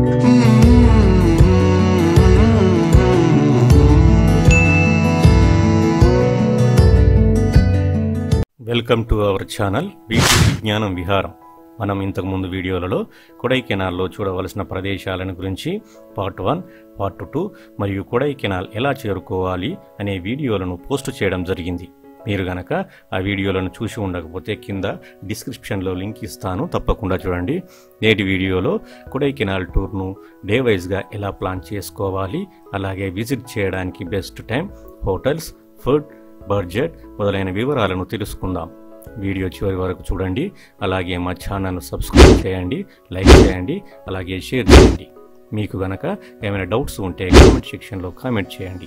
welcome to our channel వీటి విజ్ఞానం విహారం మనం ఇంతకుముందు వీడియోలలో కొడైకెనాల్లో చూడవలసిన ప్రదేశాలను గురించి పార్ట్ వన్ పార్ట్ టూ మరియు కొడైకెనాల్ ఎలా చేరుకోవాలి అనే వీడియోలను పోస్ట్ చేయడం జరిగింది మీరు గనక ఆ వీడియోలను చూసి ఉండకపోతే కింద డిస్క్రిప్షన్లో లింక్ ఇస్తాను తప్పకుండా చూడండి నేటి వీడియోలో కొడైకెనాల్ టూర్ను డే వైజ్గా ఎలా ప్లాన్ చేసుకోవాలి అలాగే విజిట్ చేయడానికి best time hotels food budget మొదలైన వివరాలను తెలుసుకుందాం వీడియో చివరి వరకు చూడండి అలాగే మా ఛానల్ను సబ్స్క్రైబ్ చేయండి లైక్ చేయండి అలాగే షేర్ చేయండి మీకు గనక ఏమైనా డౌట్స్ ఉంటే కామెంట్ సెక్షన్లో కామెంట్ చేయండి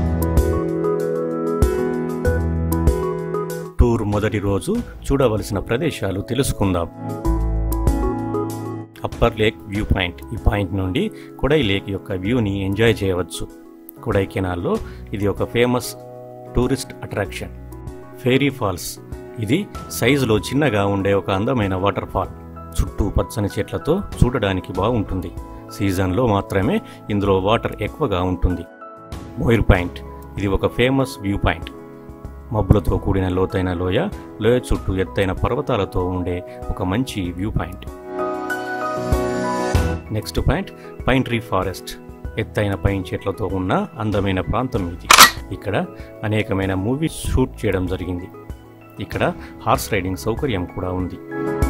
టూర్ మొదటి రోజు చూడవలసిన ప్రదేశాలు తెలుసుకుందాం అప్పర్ లేక్ వ్యూ పాయింట్ ఈ పాయింట్ నుండి కొడై లేక్ యొక్క వ్యూని ఎంజాయ్ చేయవచ్చు కొడైకెనాల్లో ఇది ఒక famous tourist attraction fairy falls ఇది సైజులో చిన్నగా ఉండే ఒక అందమైన వాటర్ ఫాల్ చుట్టూ పచ్చని చెట్లతో చూడడానికి బాగుంటుంది సీజన్లో మాత్రమే ఇందులో వాటర్ ఎక్కువగా ఉంటుంది మోయిర్ పాయింట్ ఇది ఒక ఫేమస్ వ్యూ పాయింట్ మబ్బులతో కూడిన లోతైన లోయ లోయ చుట్టూ ఎత్తైన పర్వతాలతో ఉండే ఒక మంచి view point next point pine tree forest ఎత్తైన పైన్ చెట్లతో ఉన్న అందమైన ప్రాంతం ఇది ఇక్కడ అనేకమైన మూవీస్ షూట్ చేయడం జరిగింది ఇక్కడ హార్స్ రైడింగ్ సౌకర్యం కూడా ఉంది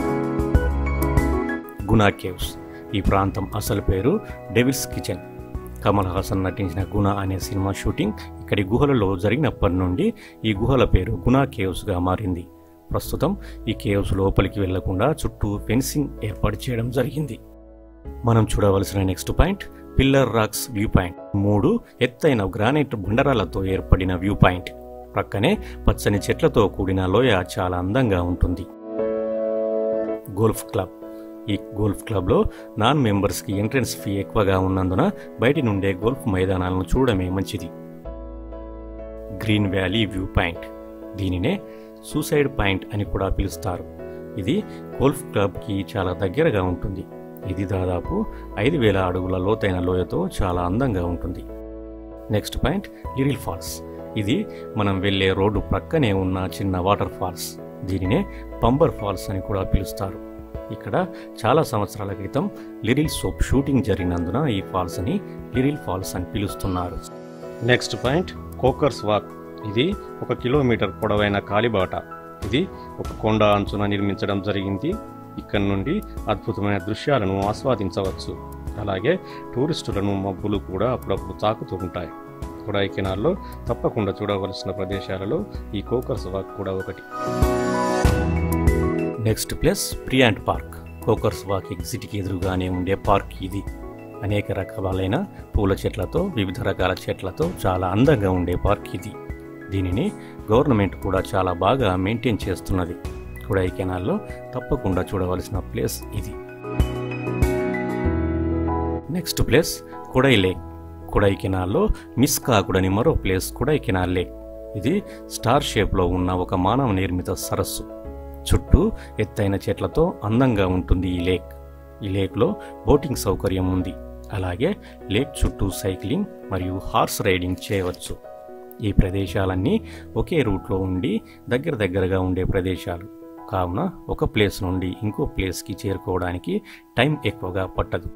గునా కేవ్స్ ఈ ప్రాంతం అసలు పేరు డెవిల్స్ కిచెన్ కమల్ హాసన్ నటించిన గుణ అనే సినిమా షూటింగ్ ఇక్కడి గుహలలో జరిగినప్పటి నుండి ఈ గుహల పేరు గునా కేవ్స్గా మారింది ప్రస్తుతం ఈ కేవ్స్ లోపలికి వెళ్లకుండా చుట్టూ ఫెన్సింగ్ ఏర్పాటు చేయడం జరిగింది మనం చూడవలసిన next point pillar rocks view point మూడు ఎత్తైన గ్రానైట్ బండరాలతో ఏర్పడిన వ్యూ పాయింట్ ప్రక్కనే పచ్చని చెట్లతో కూడిన లోయ చాలా అందంగా ఉంటుంది గోల్ఫ్ క్లబ్ ఈ గోల్ఫ్ క్లబ్లో నాన్ మెంబర్స్కి ఎంట్రన్స్ ఫీ ఎక్కువగా ఉన్నందున బయటి నుండే గోల్ఫ్ మైదానాలను చూడడమే మంచిది గ్రీన్ వ్యాలీ వ్యూ పాయింట్ దీనినే సూసైడ్ పాయింట్ అని కూడా పిలుస్తారు ఇది గోల్ఫ్ క్లబ్కి చాలా దగ్గరగా ఉంటుంది ఇది దాదాపు ఐదు వేల అడుగుల లోతైన లోయతో చాలా అందంగా ఉంటుంది నెక్స్ట్ పాయింట్ లిరిల్ ఫాల్స్ ఇది మనం వెళ్ళే రోడ్డు ప్రక్కనే ఉన్న చిన్న వాటర్ ఫాల్స్ దీనినే పంబర్ ఫాల్స్ అని కూడా పిలుస్తారు ఇక్కడ చాలా సంవత్సరాల క్రితం లిరిల్ సోప్ షూటింగ్ జరిగినందున ఈ ఫాల్స్ని లిరిల్ ఫాల్స్ అని పిలుస్తున్నారు నెక్స్ట్ పాయింట్ కోకర్స్ వాక్ ఇది ఒక కిలోమీటర్ పొడవైన కాలిబాట ఇది ఒక కొండ అంచున నిర్మించడం జరిగింది ఇక్కడ నుండి అద్భుతమైన దృశ్యాలను ఆస్వాదించవచ్చు అలాగే టూరిస్టులను మబ్బులు కూడా అప్పుడప్పుడు తాకుతూ ఉంటాయి కొడైకెనాల్లో తప్పకుండా చూడవలసిన ప్రదేశాలలో ఈ కోకర్స్ వాక్ కూడా ఒకటి next place Bryant park Coaker's walk ఎగ్జిట్కి ఎదురుగానే ఉండే పార్క్ ఇది అనేక రకాలైన పూల చెట్లతో వివిధ రకాల చెట్లతో చాలా అందంగా ఉండే పార్క్ ఇది దీనిని గవర్నమెంట్ కూడా చాలా బాగా మెయింటైన్ చేస్తున్నది కొడైకెనాల్లో తప్పకుండా చూడవలసిన ప్లేస్ ఇది నెక్స్ట్ ప్లేస్ కొడై లేక్ కొడైకెనాల్లో మిస్ కాకూడని మరో ప్లేస్ కొడైకెనాల్ లేక్ ఇది స్టార్ షేప్లో ఉన్న ఒక మానవ నిర్మిత సరస్సు చుట్టూ ఎత్తైన చెట్లతో అందంగా ఉంటుంది ఈ లేక్ ఈ లేక్లో బోటింగ్ సౌకర్యం ఉంది అలాగే లేక్ చుట్టూ సైక్లింగ్ మరియు హార్స్ రైడింగ్ చేయవచ్చు ఈ ప్రదేశాలన్నీ ఒకే రూట్లో ఉండి దగ్గర దగ్గరగా ఉండే ప్రదేశాలు కావున ఒక ప్లేస్ నుండి ఇంకో ప్లేస్కి చేరుకోవడానికి టైం ఎక్కువగా పట్టదు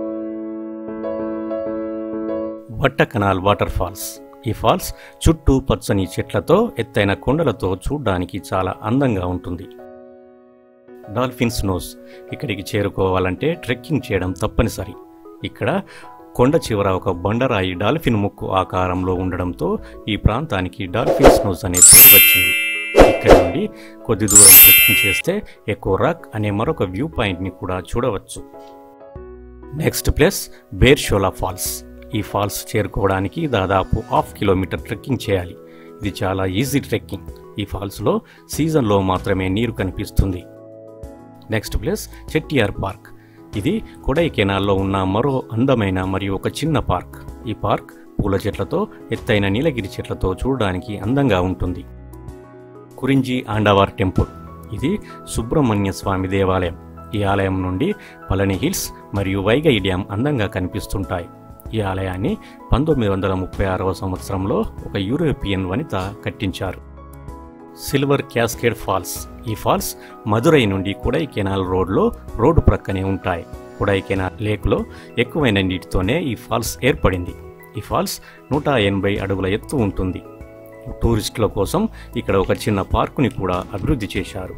బట్ట కెనాల్ వాటర్ ఫాల్స్ ఈ ఫాల్స్ చుట్టూ పచ్చని చెట్లతో ఎత్తైన కొండలతో చూడ్డానికి చాలా అందంగా ఉంటుంది డాల్ఫిన్స్ నోస్ ఇక్కడికి చేరుకోవాలంటే ట్రెక్కింగ్ చేయడం తప్పనిసరి ఇక్కడ కొండ చివర ఒక బండరాయి డాల్ఫిన్ ముక్కు ఆకారంలో ఉండడంతో ఈ ప్రాంతానికి డాల్ఫిన్స్ నోస్ అనే పేరు వచ్చింది ఇక్కడ నుండి కొద్ది దూరం ట్రెక్కింగ్ చేస్తే ఎకో రాక్ అనే మరొక వ్యూ పాయింట్ని కూడా చూడవచ్చు నెక్స్ట్ ప్లేస్ బేర్షోలా ఫాల్స్ ఈ ఫాల్స్ చేరుకోవడానికి దాదాపు హాఫ్ కిలోమీటర్ ట్రెక్కింగ్ చేయాలి ఇది చాలా ఈజీ ట్రెక్కింగ్ ఈ ఫాల్స్లో సీజన్లో మాత్రమే నీరు కనిపిస్తుంది నెక్స్ట్ ప్లేస్ చెట్టియార్ పార్క్ ఇది కొడైకెనాల్లో ఉన్న మరో అందమైన మరియు ఒక చిన్న పార్క్ ఈ పార్క్ పూల చెట్లతో ఎత్తైన నీలగిరి చెట్లతో చూడడానికి అందంగా ఉంటుంది కురింజి ఆండవార్ టెంపుల్ ఇది సుబ్రహ్మణ్య స్వామి దేవాలయం ఈ ఆలయం నుండి పళని హిల్స్ మరియు వైగై డ్యాం అందంగా కనిపిస్తుంటాయి ఈ ఆలయాన్ని పంతొమ్మిది వందల ముప్పై ఆరవ సంవత్సరంలో ఒక యూరోపియన్ వనిత కట్టించారు సిల్వర్ క్యాస్కేడ్ ఫాల్స్ ఈ ఫాల్స్ మదురై నుండి కొడైకెనాల్ రోడ్లో రోడ్డు ప్రక్కనే ఉంటాయి కొడైకెనాల్ లేక్లో ఎక్కువైన నీటితోనే ఈ ఫాల్స్ ఏర్పడింది ఈ ఫాల్స్ నూట ఎనభై అడుగుల ఎత్తు ఉంటుంది టూరిస్టుల కోసం ఇక్కడ ఒక చిన్న పార్కుని కూడా అభివృద్ధి చేశారు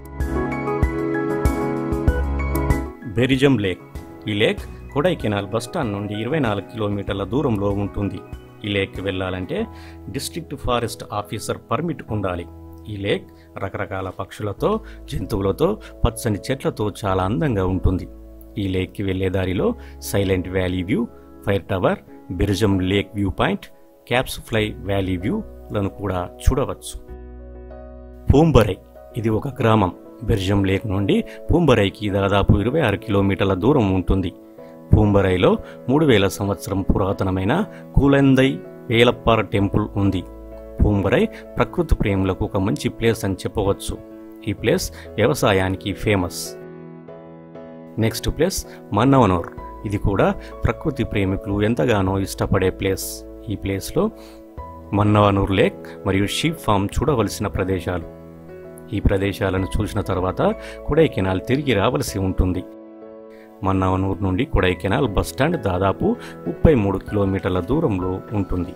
బెరిజం లేక్ ఈ లేక్ కొడైకెనాల్ బస్టాండ్ నుండి ఇరవై నాలుగు కిలోమీటర్ల దూరంలో ఉంటుంది ఈ లేక్కి వెళ్ళాలంటే డిస్ట్రిక్ట్ ఫారెస్ట్ ఆఫీసర్ పర్మిట్ ఉండాలి ఈ లేక్ రకరకాల పక్షులతో జంతువులతో పచ్చని చెట్లతో చాలా అందంగా ఉంటుంది ఈ లేక్కి వెళ్లే దారిలో silent valley view fire tower Berijam lake view point caps fly valley వ్యూలను కూడా చూడవచ్చు పూంబరై ఇది ఒక గ్రామం బెర్జం లేక్ నుండి పూంబరైకి దాదాపు ఇరవై ఆరు కిలోమీటర్ల దూరం ఉంటుంది పూంబరైలో మూడు వేల సంవత్సరం పురాతనమైన కూలందై వేలప్పార టెంపుల్ ఉంది పూంబరై ప్రకృతి ప్రేములకు ఒక మంచి ప్లేస్ అని చెప్పవచ్చు ఈ ప్లేస్ వ్యవసాయానికి ఫేమస్ నెక్స్ట్ ప్లేస్ మన్నవనూర్ ఇది కూడా ప్రకృతి ప్రేమికులు ఎంతగానో ఇష్టపడే ప్లేస్ ఈ ప్లేస్లో మన్నవనూర్ లేక్ మరియు షీప్ ఫామ్ చూడవలసిన ప్రదేశాలు ఈ ప్రదేశాలను చూసిన తర్వాత కొడైకెనాల్ తిరిగి రావలసి ఉంటుంది మన్నవనూర్ నుండి కొడైకెనాల్ బస్టాండ్ దాదాపు ముప్పై మూడు కిలోమీటర్ల దూరంలో ఉంటుంది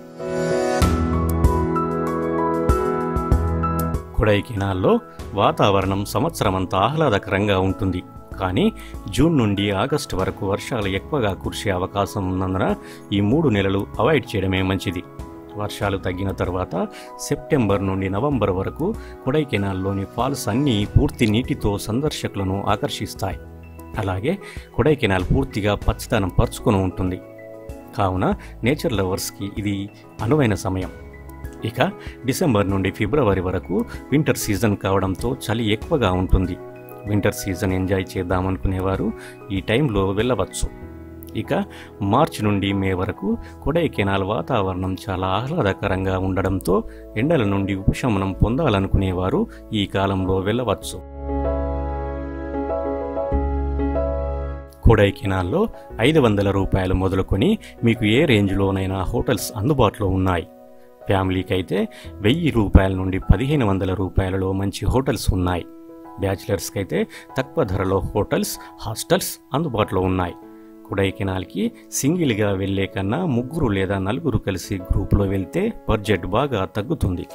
కొడైకెనాల్లో వాతావరణం సంవత్సరమంతా ఆహ్లాదకరంగా ఉంటుంది కానీ జూన్ నుండి ఆగస్టు వరకు వర్షాలు ఎక్కువగా కురిసే అవకాశం ఉన్నందున ఈ మూడు నెలలు అవాయిడ్ చేయడమే మంచిది వర్షాలు తగ్గిన తర్వాత సెప్టెంబర్ నుండి నవంబర్ వరకు కొడైకెనాల్లోని ఫాల్స్ అన్నీ పూర్తి నీటితో సందర్శకులను ఆకర్షిస్తాయి అలాగే కొడైకెనాల్ పూర్తిగా పచ్చదనం పరుచుకొని ఉంటుంది కావున నేచర్ లవర్స్కి ఇది అనువైన సమయం ఇక డిసెంబర్ నుండి ఫిబ్రవరి వరకు వింటర్ సీజన్ కావడంతో చలి ఎక్కువగా ఉంటుంది వింటర్ సీజన్ ఎంజాయ్ చేద్దామనుకునేవారు ఈ టైంలో వెళ్ళవచ్చు ఇక మార్చి నుండి మే వరకు కొడైకెనాల్ వాతావరణం చాలా ఆహ్లాదకరంగా ఉండడంతో ఎండల నుండి ఉపశమనం పొందాలనుకునేవారు ఈ కాలంలో వెళ్ళవచ్చు కొడైకెనాల్లో ఐదు వందల రూపాయలు మొదలుకొని మీకు ఏ రేంజ్లోనైనా హోటల్స్ అందుబాటులో ఉన్నాయి ఫ్యామిలీకి అయితే వెయ్యి రూపాయల నుండి పదిహేను వందల రూపాయలలో మంచి హోటల్స్ ఉన్నాయి బ్యాచిలర్స్కి అయితే తక్కువ ధరలో హోటల్స్ హాస్టల్స్ అందుబాటులో ఉన్నాయి కొడైకెనాల్కి సింగిల్గా వెళ్లే కన్నా ముగ్గురు లేదా నలుగురు కలిసి గ్రూపులో వెళ్తే బడ్జెట్ బాగా తగ్గుతుంది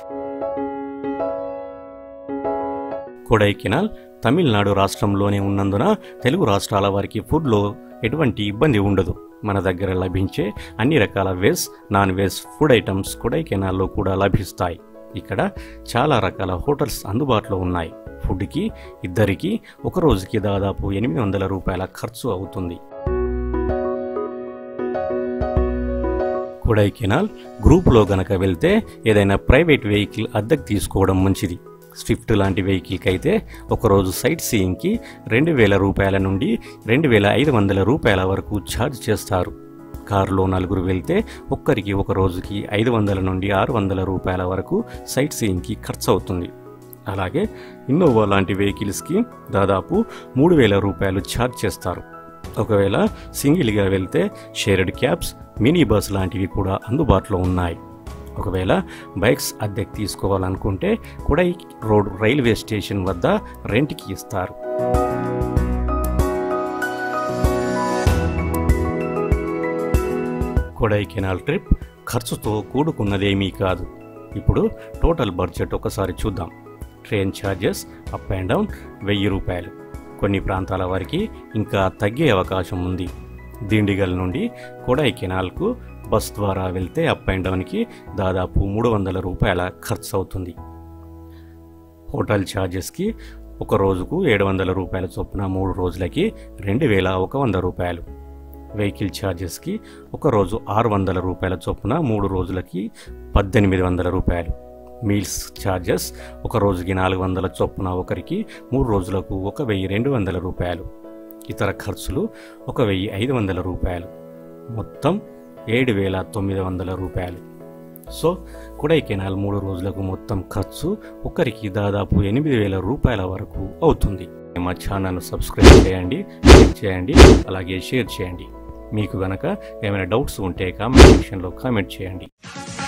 కొడైకెనాల్ తమిళనాడు రాష్ట్రంలోనే ఉన్నందున తెలుగు రాష్ట్రాల వారికి ఫుడ్లో ఎటువంటి ఇబ్బంది ఉండదు మన దగ్గర లభించే అన్ని రకాల veg non veg food items కొడైకెనాల్లో కూడా లభిస్తాయి ఇక్కడ చాలా రకాల హోటల్స్ అందుబాటులో ఉన్నాయి ఫుడ్కి ఇద్దరికి ఒక రోజుకి దాదాపు ఎనిమిది వందల రూపాయల ఖర్చు అవుతుంది కొడైకెనాల్ గ్రూపులో గనక వెళ్తే ఏదైనా ప్రైవేట్ వెహికల్ అద్దెకు తీసుకోవడం మంచిది స్విఫ్ట్ లాంటి వెహికల్కి అయితే ఒకరోజు సైట్ సీయింగ్కి రెండు వేల రూపాయల నుండి రెండు వేల ఐదు వందల రూపాయల వరకు ఛార్జ్ చేస్తారు కారులో నలుగురు వెళ్తే ఒక్కరికి ఒక రోజుకి ఐదు వందల నుండి ఆరు వందల రూపాయల వరకు సైట్ సీయింగ్కి ఖర్చు అవుతుంది అలాగే ఇన్నోవా లాంటి వెహికల్స్కి దాదాపు మూడు వేల రూపాయలు ఛార్జ్ చేస్తారు ఒకవేళ సింగిల్గా వెళ్తే షేర్డ్ క్యాబ్స్ మినీ బస్ లాంటివి కూడా అందుబాటులో ఉన్నాయి ఒకవేళ బైక్స్ అద్దెకు తీసుకోవాలనుకుంటే కొడై రోడ్ రైల్వే స్టేషన్ వద్ద రెంట్కి ఇస్తారు కొడైకెనాల్ ట్రిప్ ఖర్చుతో కూడుకున్నదేమీ కాదు ఇప్పుడు టోటల్ బడ్జెట్ ఒకసారి చూద్దాం train charges up and down వెయ్యి రూపాయలు కొన్ని ప్రాంతాల వారికి ఇంకా తగ్గే అవకాశం ఉంది దిండిగల్ నుండి కొడైకెనాల్కు బస్ ద్వారా వెళ్తే అప్ అండ్ డౌన్కి దాదాపు మూడు వందల రూపాయల ఖర్చు అవుతుంది హోటల్ ఛార్జెస్కి ఒక రోజుకు ఏడు వందల రూపాయల చొప్పున మూడు రోజులకి రెండు వేల ఒక వంద రూపాయలు వెహికల్ ఛార్జెస్కి ఒక రోజు ఆరు వందల రూపాయల చొప్పున మూడు రోజులకి పద్దెనిమిది వందల రూపాయలు మీల్స్ ఛార్జెస్ ఒక రోజుకి నాలుగు వందల చొప్పున ఒకరికి మూడు రోజులకు ఒక వెయ్యి రెండు వందల రూపాయలు ఇతర ఖర్చులు ఒక వెయ్యి ఐదు వందల రూపాయలు మొత్తం ఏడు వేల తొమ్మిది వందల రూపాయలు సో కొడైకెనాల్ మూడు రోజులకు మొత్తం ఖర్చు ఒకరికి దాదాపు ఎనిమిది వేల రూపాయల వరకు అవుతుంది మా ఛానల్ను సబ్స్క్రైబ్ చేయండి లైక్ చేయండి అలాగే షేర్ చేయండి మీకు గనక ఏమైనా డౌట్స్ ఉంటే కామెంట్ సెక్షన్లో కామెంట్ చేయండి